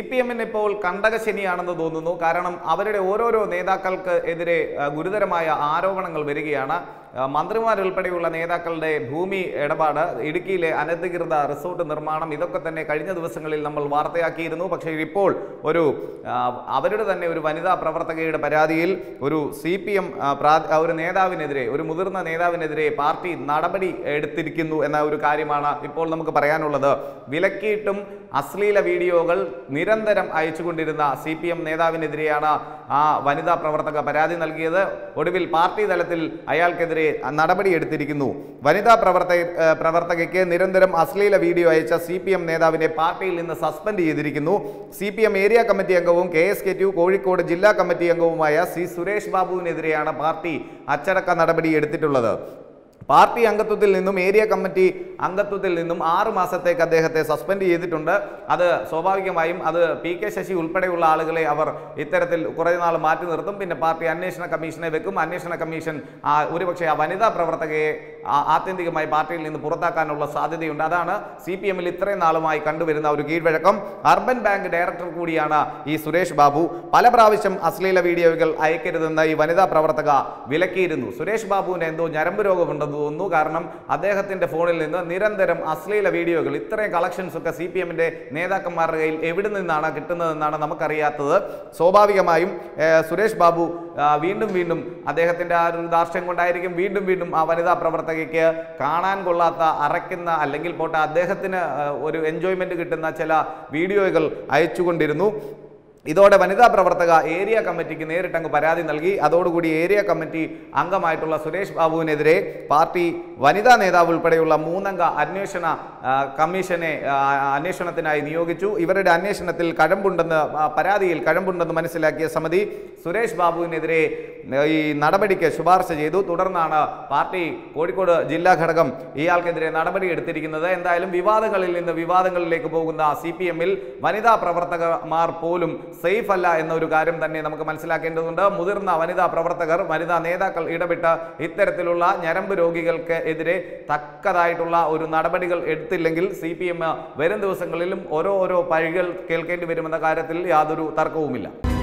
P എമ്മിന് ഇപ്പോൾ കണ്ടകശനിയാണെന്ന് തോന്നുന്നു കാരണം അവരുടെ ഓരോരോ നേതാക്കൾക്ക് എതിരെ ആ, ഗുരുതരമായ ആരോപണങ്ങൾ വരികയാണ് ആ, മന്ത്രിമാരുൾപ്പെടെയുള്ള നേതാക്കളുടെ ഭൂമി ഇടപാട് ഇടുക്കിയിലെ അനധികൃത റിസോർട്ട് നിർമ്മാണം ഇതൊക്കെ തന്നെ കഴിഞ്ഞ ദിവസങ്ങളിൽ നമ്മൾ വാർത്തയാക്കിയിരുന്നു പക്ഷേ ഇപ്പോൾ ഒരു ആ, അവരുടെ തന്നെ ഒരു വനിതാ പ്രവർത്തകയുടെ പരാതിയിൽ ഒരു സി പി എം ഒരു നേതാവിനെതിരെ ഒരു മുതിർന്ന നേതാവിനെതിരെ പാർട്ടി നടപടി എടുത്തിരിക്കുന്നു എന്ന ഒരു കാര്യമാണ് ഇപ്പോൾ നമുക്ക് പറയാനുള്ളത് വിലക്കിയിട്ടും അശ്ലീല വീഡിയോകൾ നിരന്തരം അയച്ചുകൊണ്ടിരുന്ന സി പി എം നേതാവിനെതിരെയാണ് ആ വനിതാ പ്രവർത്തക പരാതി നൽകിയത് ഒടുവിൽ പാർട്ടി തലത്തിൽ അയാൾക്കെതിരെ നടപടി എടുത്തിരിക്കുന്നു വനിതാ പ്രവർത്തക ഏഹ് പ്രവർത്തകയ്ക്ക് നിരന്തരം അശ്ലീല വീഡിയോ അയച്ച സി പി എം നേതാവിനെ പാർട്ടിയിൽ നിന്ന് സസ്പെൻഡ് ചെയ്തിരിക്കുന്നു C P M area committee അംഗവും K S K T U Kozhikode ജില്ലാ കമ്മിറ്റി അംഗവുമായ സി സുരേഷ് ബാബുവിനെതിരെയാണ് പാർട്ടി അച്ചടക്ക നടപടി എടുത്തിട്ടുള്ളത് പാർട്ടി അംഗത്വത്തിൽ നിന്നും ഏരിയ കമ്മിറ്റി അംഗത്വത്തിൽ നിന്നും ആറ് മാസത്തേക്ക് അദ്ദേഹത്തെ സസ്പെൻഡ് ചെയ്തിട്ടുണ്ട് അത് സ്വാഭാവികമായും അത് പി കെ ശശി ഉൾപ്പെടെയുള്ള ആളുകളെ അവർ ഇത്തരത്തിൽ കുറേ നാൾ മാറ്റി നിർത്തും പിന്നെ പാർട്ടി അന്വേഷണ കമ്മീഷനെ വെക്കും അന്വേഷണ കമ്മീഷൻ ആ, ഒരുപക്ഷെ ആ വനിതാ പ്രവർത്തകയെ ആ- ആത്യന്തികമായി പാർട്ടിയിൽ നിന്ന് പുറത്താക്കാനുള്ള സാധ്യതയുണ്ട് അതാണ് സി പി എമ്മിൽ ഇത്രയും നാളുമായി കണ്ടുവരുന്ന ഒരു കീഴ്വഴക്കം അർബൻ ബാങ്ക് ഡയറക്ടർ കൂടിയാണ് ഈ സുരേഷ് ബാബു പല പ്രാവശ്യം അശ്ലീല വീഡിയോകൾ അയക്കരുതെന്ന് ഈ വനിതാ പ്രവർത്തക വിലക്കിയിരുന്നു സുരേഷ് ബാബുവിന് എന്തോ ഞരമ്പ് രോഗമുണ്ടെന്ന് തോന്നുന്നു കാരണം അദ്ദേഹത്തിന്റെ ഫോണിൽ നിന്ന് നിരന്തരം അശ്ലീല വീഡിയോകൾ ഇത്രയും കളക്ഷൻസ് ഒക്കെ സി പി എമ്മിന്റെ നേതാക്കന്മാരുടെ കയ്യിൽ എവിടെ നിന്നാണ് കിട്ടുന്നതെന്നാണ് നമുക്കറിയാത്തത് സ്വാഭാവികമായും ഏഹ്, സുരേഷ് ബാബു ആ, വീണ്ടും വീണ്ടും അദ്ദേഹത്തിന്റെ ആ ഒരു ധാർഷ്ട്യം കൊണ്ടായിരിക്കും വീണ്ടും വീണ്ടും ആ വനിതാ പ്രവർത്തകയ്ക്ക് കാണാൻ കൊള്ളാത്ത അറയ്ക്കുന്ന അല്ലെങ്കിൽ പോട്ടെ അദ്ദേഹത്തിന് ആ, ഒരു എൻജോയ്മെന്റ് കിട്ടുന്ന ചില വീഡിയോകൾ അയച്ചുകൊണ്ടിരുന്നു ഇതോടെ വനിതാ പ്രവർത്തക ഏരിയ കമ്മിറ്റിക്ക് നേരിട്ടങ്ങ് പരാതി നൽകി അതോടുകൂടി ഏരിയ കമ്മിറ്റി അംഗമായിട്ടുള്ള സുരേഷ് ബാബുവിനെതിരെ പാർട്ടി വനിതാ നേതാവ് ഉൾപ്പെടെയുള്ള മൂന്നംഗ അന്വേഷണ ആ, കമ്മീഷനെ ആ, അന്വേഷണത്തിനായി നിയോഗിച്ചു ഇവരുടെ അന്വേഷണത്തിൽ കഴമ്പുണ്ടെന്ന് ആ, പരാതിയിൽ കഴമ്പുണ്ടെന്ന് മനസ്സിലാക്കിയ സമിതി സുരേഷ് ബാബുവിനെതിരെ ആ, ഈ നടപടിക്ക് ശുപാർശ ചെയ്തു തുടർന്നാണ് പാർട്ടി കോഴിക്കോട് ജില്ലാ ഘടകം ഇയാൾക്കെതിരെ നടപടി എടുത്തിരിക്കുന്നത് എന്തായാലും വിവാദങ്ങളിൽ നിന്ന് വിവാദങ്ങളിലേക്ക് പോകുന്ന സി പി എമ്മിൽ വനിതാ പ്രവർത്തകന്മാർ പോലും സേഫ് അല്ല എന്നൊരു കാര്യം തന്നെ നമുക്ക് മനസ്സിലാക്കേണ്ടതുണ്ട് മുതിർന്ന വനിതാ പ്രവർത്തകർ വനിതാ നേതാക്കൾ ഇടപെട്ട് ഇത്തരത്തിലുള്ള ഞരമ്പ് രോഗികൾക്ക് എതിരെ തക്കതായിട്ടുള്ള ഒരു നടപടികൾ എടുത്തില്ലെങ്കിൽ സി പി എം വരും ദിവസങ്ങളിലും ഓരോ ഓരോ പഴികൾ കേൾക്കേണ്ടി വരുമെന്ന കാര്യത്തിൽ യാതൊരു തർക്കവുമില്ല